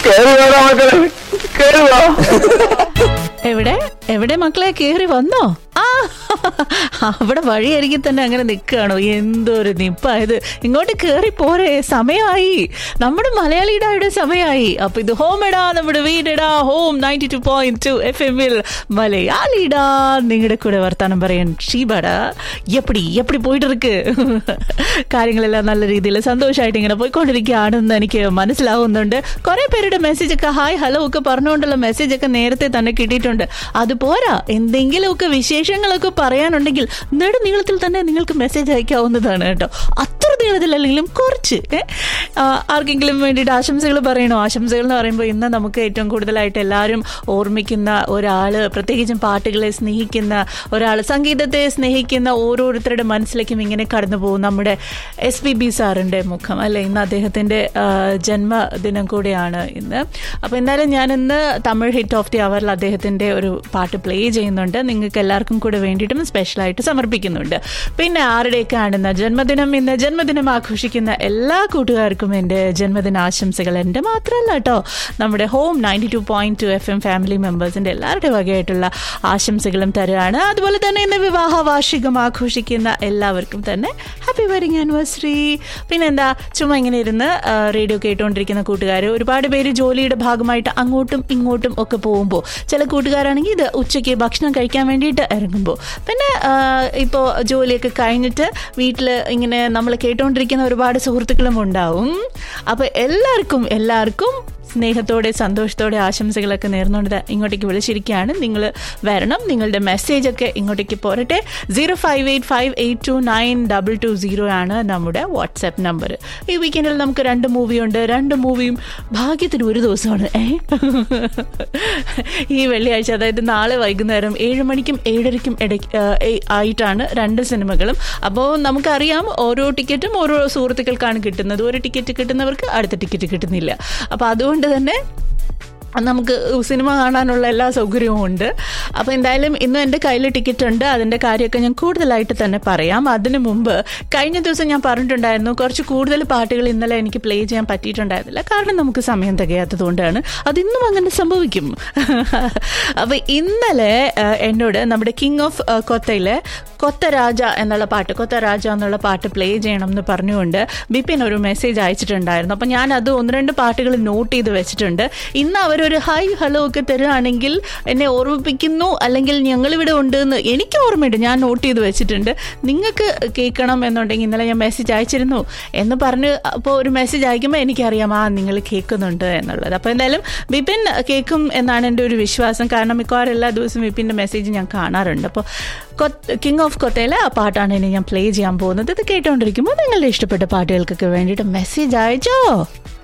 കേറി വേണം മക്കളെ കേറി വാ എവിടെ എവിടെ മക്കളെ കേറി വന്നോ ആ അവിടെ വഴിയരികെ തന്നെ അങ്ങനെ നിൽക്കുകയാണോ എന്തൊരു നിപ്പായത് ഇങ്ങോട്ട് കേറി പോരെ സമയമായി നമ്മുടെ മലയാളിയുടെ സമയമായി അപ്പൊ ഇത് ഹോം എടാ നമ്മുടെ വീടെടാ home ninety two point two F എമ്മിൽ മലയാളിടാ നിങ്ങളുടെ കൂടെ വർത്താനം പറയാൻ ഷീബടാ എപ്പടി എപ്പടി പോയിട്ട് ഇருக்கு കാര്യങ്ങളെല്ലാം നല്ല രീതിയിൽ സന്തോഷമായിട്ട് ഇങ്ങനെ പോയിക്കൊണ്ടിരിക്കുകയാണെന്ന് എനിക്ക് മനസ്സിലാവുന്നുണ്ട് കുറെ പേരുടെ മെസ്സേജ് ഒക്കെ ഹായ് ഹലോ ഒക്കെ പറഞ്ഞുകൊണ്ടുള്ള മെസ്സേജ് ഒക്കെ നേരത്തെ തന്നെ കിട്ടിയിട്ടുണ്ട് അത് പോരാ എന്തെങ്കിലുമൊക്കെ വിശേഷങ്ങളൊക്കെ പറയാനുണ്ടെങ്കിൽ നെടുനീളത്തിൽ തന്നെ നിങ്ങൾക്ക് മെസ്സേജ് അയക്കാവുന്നതാണ് കേട്ടോ അത്ര നീളത്തിലല്ലെങ്കിലും കുറച്ച് ഏ? ആ, ആർക്കെങ്കിലും വേണ്ടിയിട്ട് ആശംസകൾ പറയണോ ആശംസകൾ എന്ന് പറയുമ്പോൾ ഇന്ന് നമുക്ക് ഏറ്റവും കൂടുതലായിട്ട് എല്ലാവരും ഓർമ്മിക്കുന്ന ഒരാള് പ്രത്യേകിച്ചും പാട്ടുകളെ സ്നേഹിക്കുന്ന ഒരാൾ സംഗീതത്തെ സ്നേഹിക്കുന്ന ഓരോരുത്തരുടെ മനസ്സിലേക്കും ഇങ്ങനെ കടന്നു പോകും നമ്മുടെ എസ് പി ബി സാറിൻ്റെ മുഖം അല്ലെ ഇന്ന് അദ്ദേഹത്തിൻ്റെ ആ, ജന്മദിനം കൂടിയാണ് ഇന്ന് അപ്പോൾ എന്തായാലും ഞാൻ ഇന്ന് തമിഴ് ഹിറ്റ് ഓഫ് ദി അവറിൽ അദ്ദേഹത്തിൻ്റെ ഒരു പാട്ട് പ്ലേ ചെയ്യുന്നുണ്ട് നിങ്ങൾക്ക് എല്ലാവർക്കും കൂടെ വേണ്ടിയിട്ടും സ്പെഷ്യലായിട്ട് സമർപ്പിക്കുന്നുണ്ട് പിന്നെ ആരുടെയൊക്കെ ആണെന്ന ജന്മദിനം ഇന്ന് ജന്മദിനം ആഘോഷിക്കുന്ന എല്ലാ കൂട്ടുകാർക്കും എൻ്റെ ജന്മദിന ആശംസകൾ എൻ്റെ മാത്രമല്ല കേട്ടോ നമ്മുടെ home ninety two point two F M family മെമ്പേഴ്സിൻ്റെ എല്ലാവരുടെ വകയായിട്ടുള്ള ആശംസകളും തരുകയാണ് അതുപോലെ തന്നെ ഇന്ന് വിവാഹ വാർഷികം ആഘോഷിക്കുന്ന എല്ലാവർക്കും തന്നെ ഹാപ്പി വെഡിങ് ആനിവേഴ്സറി പിന്നെന്താ ചുമ്മാ ഇങ്ങനെ ഇരുന്ന് ആ, റേഡിയോ കേട്ടുകൊണ്ടിരിക്കുന്ന കൂട്ടുകാർ ഒരുപാട് പേര് ജോലിയുടെ ഭാഗമായിട്ട് അങ്ങോട്ടും ഇങ്ങോട്ടും ഒക്കെ പോകുമ്പോൾ ചില കൂട്ടുകാരാണെങ്കിൽ ഇത് ഉച്ചയ്ക്ക് ഭക്ഷണം കഴിക്കാൻ വേണ്ടിയിട്ട് ഇറങ്ങുമ്പോൾ പിന്നെ ഇപ്പോൾ ജോലിയൊക്കെ കഴിഞ്ഞിട്ട് വീട്ടിൽ ഇങ്ങനെ നമ്മൾ കേട്ടുകൊണ്ടിരിക്കുന്ന ഒരുപാട് സുഹൃത്തുക്കളും ഉണ്ടാവും അപ്പോൾ എല്ലാവർക്കും എല്ലാവർക്കും സ്നേഹത്തോടെ സന്തോഷത്തോടെ ആശംസകളൊക്കെ നേർന്നുകൊണ്ട് ദാ ഇങ്ങോട്ടേക്ക് വിളിച്ചിരിക്കുകയാണ് നിങ്ങൾ വരണം നിങ്ങളുടെ മെസ്സേജൊക്കെ ഇങ്ങോട്ടേക്ക് പോരട്ടെ zero five eight five eight two nine double two zero ആണ് നമ്മുടെ വാട്സാപ്പ് നമ്പർ ഈ വീക്കെൻഡിൽ നമുക്ക് രണ്ട് മൂവിയുണ്ട് രണ്ട് മൂവിയും ഭാഗ്യത്തിന് ഒരു ദിവസമാണ് ഏ ഈ വെള്ളിയാഴ്ച അതായത് നാളെ വൈകുന്നേരം ഏഴ് മണിക്കും ഏഴരയ്ക്കും ഇടയ്ക്ക് ആ, ഏ- ആയിട്ടാണ് രണ്ട് സിനിമകളും അപ്പോൾ നമുക്കറിയാം ഓരോ ടിക്കറ്റും ഓരോ സുഹൃത്തുക്കൾക്കാണ് കിട്ടുന്നത് ഒരു ടിക്കറ്റ് കിട്ടുന്നവർക്ക് അടുത്ത ടിക്കറ്റ് കിട്ടുന്നില്ല അപ്പോൾ അതുകൊണ്ട് തന്നെ നമുക്ക് സിനിമ കാണാനുള്ള എല്ലാ സൗകര്യവും ഉണ്ട് അപ്പോൾ എന്തായാലും ഇന്നും എൻ്റെ കയ്യിൽ ടിക്കറ്റ് ഉണ്ട് അതിൻ്റെ കാര്യമൊക്കെ ഞാൻ കൂടുതലായിട്ട് തന്നെ പറയാം അതിനു മുമ്പ് കഴിഞ്ഞ ദിവസം ഞാൻ പറഞ്ഞിട്ടുണ്ടായിരുന്നു കുറച്ച് കൂടുതൽ പാട്ടുകൾ ഇന്നലെ എനിക്ക് പ്ലേ ചെയ്യാൻ പറ്റിയിട്ടുണ്ടായിരുന്നില്ല കാരണം നമുക്ക് സമയം തികയാത്തത് കൊണ്ടാണ് അതിന്നും അങ്ങനെ സംഭവിക്കും അപ്പോൾ ഇന്നലെ ആ, എന്നോട് നമ്മുടെ കിങ് ഓഫ് കൊത്തയിലെ കൊത്ത രാജ എന്നുള്ള പാട്ട് കൊത്ത രാജ എന്നുള്ള പാട്ട് പ്ലേ ചെയ്യണം എന്ന് പറഞ്ഞുകൊണ്ട് ബിപിൻ ഒരു മെസ്സേജ് അയച്ചിട്ടുണ്ടായിരുന്നു അപ്പം ഞാൻ അത് ഒന്ന് രണ്ട് പാട്ടുകൾ നോട്ട് ചെയ്ത് വെച്ചിട്ടുണ്ട് ഇന്ന് അവരൊരു ഹായ് ഹലോ ഒക്കെ തരുവാണെങ്കിൽ എന്നെ ഓർമ്മിപ്പിക്കുന്നു അല്ലെങ്കിൽ ഞങ്ങളിവിടെ ഉണ്ട് എന്ന് എനിക്ക് ഓർമ്മയുണ്ട് ഞാൻ നോട്ട് ചെയ്ത് വെച്ചിട്ടുണ്ട് നിങ്ങൾക്ക് കേൾക്കണം എന്നുണ്ടെങ്കിൽ ഇന്നലെ ഞാൻ മെസ്സേജ് അയച്ചിരുന്നു എന്ന് പറഞ്ഞ് അപ്പോൾ ഒരു മെസ്സേജ് അയക്കുമ്പോൾ എനിക്കറിയാം ആ നിങ്ങൾ കേൾക്കുന്നുണ്ട് എന്നുള്ളത് അപ്പോൾ എന്തായാലും ബിപിൻ കേൾക്കും എന്നാണ് എൻ്റെ ഒരു വിശ്വാസം കാരണം മിക്കവാറും എല്ലാ ദിവസവും ബിപിൻ്റെ മെസ്സേജ് ഞാൻ കാണാറുണ്ട് അപ്പോൾ കിങ് ഓഫ് കൊത്തയിലെ ആ പാട്ടാണ് ഇനി ഞാൻ പ്ലേ ചെയ്യാൻ പോകുന്നത് ഇത് കേട്ടുകൊണ്ടിരിക്കുമ്പോൾ നിങ്ങളുടെ ഇഷ്ടപ്പെട്ട പാട്ടുകൾക്കൊക്കെ വേണ്ടിയിട്ട് മെസ്സേജ് അയച്ചോ